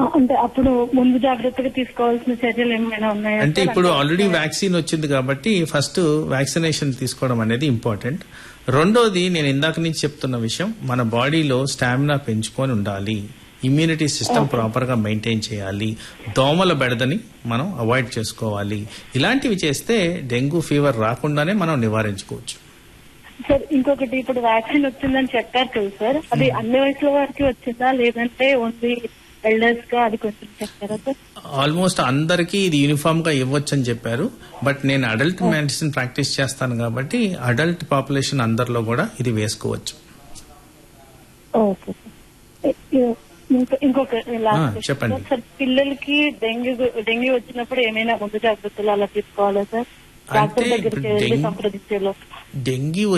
అంటే అప్పుడు ముందు జాగ్రత్తగా తీసుకోవాల్సిన చర్యలు ఏమైనా ఉన్నాయా అంటే సార్? ఇప్పుడు ఆల్రెడీ వ్యాక్సిన్ వచ్చింది కాబట్టి ఫస్ట్ వ్యాక్సినేషన్ తీసుకోవడం అనేది ఇంపార్టెంట్ రెండోది నేను ఇందాక నుంచి చెప్తున్న విషయం మన బాడీలో స్టామినా పెంచుకొని ఉండాలి ఇమ్యూనిటీ సిస్టమ్ ప్రాపర్ గా మెయింటైన్ చేయాలి దోమల బెడదని మనం అవాయిడ్ చేసుకోవాలి ఇలాంటివి చేస్తే డెంగ్యూ ఫీవర్ రాకుండానే మనం నివారించుకోవచ్చు సార్ ఇంకొకటి ఇప్పుడు వ్యాక్సిన్ వచ్చిందని చెప్పారు కదా సార్ అది అన్ని వయసుల వారికి వచ్చిందా లేదంటే ఓన్లీ ఎల్డర్స్ గా అది కొంచెం చెప్తారా సార్ ఆల్మోస్ట్ అందరికీ ఇది యూనిఫామ్ గా ఇవ్వచ్చు అని చెప్పారు బట్ నేను అడల్ట్ మెడిసిన్ ప్రాక్టీస్ చేస్తాను కాబట్టి అడల్ట్ పాపులేషన్ అందరిలో కూడా ఇది వేసుకోవచ్చు ఓకే సార్ ఇంకో- ఇంకొక లాస్ట్ ఆ, క్వశ్చన్ చెప్పండి. సార్. సార్ పిల్లలకి డెంగ్యూ డెంగ్యూ వచ్చినప్పుడు ఏమైనా ముందు జాగ్రత్తలు అలా తీసుకోవాలా సార్ డాక్టర్ అంటే దగ్గరికి ఇప్పుడు వెళ్ళి డెంగ్యూ- సంప్రదించేలో డెంగ్యూ